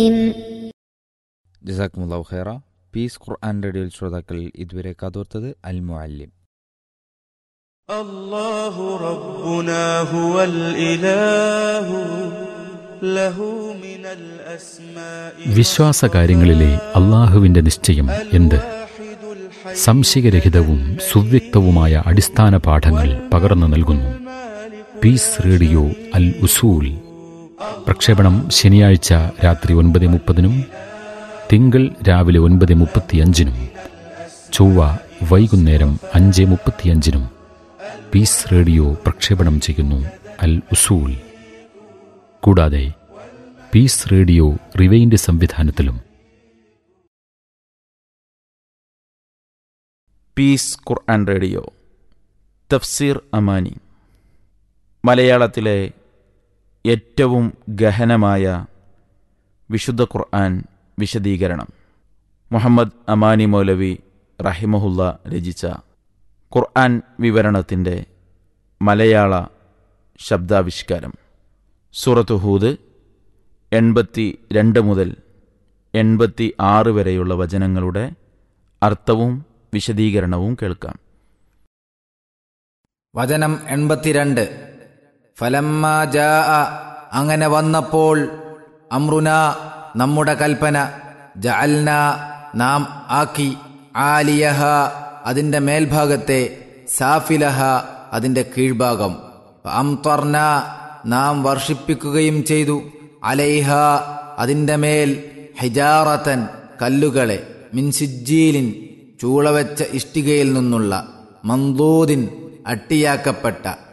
ജസാക്കുമുല്ലാഹു ഖൈറ പീസ് ഖുർആൻ റേഡിയോയിൽ ശ്രോതാക്കൾ ഇതുവരെ കാതോർത്തത് അൽ മുഅല്ലിം الله ربنا هو الإله له من الأسماء വിശ്വാസകാര്യങ്ങളിലെ അള്ളാഹുവിന്റെ നിശ്ചയം എന്ത് الواحد الحي സംശയരഹിതവും സുവ്യക്തവുമായ അടിസ്ഥാന പാഠങ്ങൾ പകർന്നു നൽകുന്നു പീസ് റേഡിയോ അൽ ഉസൂൽ പ്രക്ഷേപണം ശനിയാഴ്ച രാത്രി ഒൻപത് മുപ്പതിനും തിങ്കൾ രാവിലെ ഒൻപത് മുപ്പത്തിയഞ്ചിനും ചൊവ്വ വൈകുന്നേരം അഞ്ച് മുപ്പത്തിയഞ്ചിനും പീസ് റേഡിയോ പ്രക്ഷേപണം ചെയ്യുന്നു അൽ ഉസൂൽ കൂടാതെ പീസ് റേഡിയോ റിവൈൻഡ് സംവിധാനത്തിലും പീസ് ഖുർആൻ റേഡിയോ തഫ്സീർ അമാനി മലയാളത്തിലെ ഏറ്റവും ഗഹനമായ വിശുദ്ധ ഖുർആൻ വിശദീകരണം മുഹമ്മദ് അമാനി മൗലവി റഹിമഹുല്ല രചിച്ച ഖുർആൻ വിവരണത്തിൻ്റെ മലയാള ശബ്ദാവിഷ്കാരം സൂറത്ത് ഹൂദ് എൺപത്തി രണ്ട് മുതൽ എൺപത്തി ആറ് വരെയുള്ള വചനങ്ങളുടെ അർത്ഥവും വിശദീകരണവും കേൾക്കാം വചനം എൺപത്തിരണ്ട് ഫലമ്മ ജാ അങ്ങനെ വന്നപ്പോൾ അമ്രുന നമ്മുടെ കൽപ്പന ജഅൽന നാം ആക്കി ആലിയഹ അതിന്റെ മേൽഭാഗത്തെ സാഫിലഹ അതിന്റെ കീഴ്ഭാഗം അംത്വർന നാം വർഷിപ്പിക്കുകയും ചെയ്തു അലൈഹ അതിന്റെ മേൽ ഹിജാറത്തൻ കല്ലുകളെ മിൻസിജ്ജീലിൻ ചൂളവെച്ച ഇഷ്ടികയിൽ നിന്നുള്ള മന്ദൂദിൻ അട്ടിയാക്കപ്പെട്ട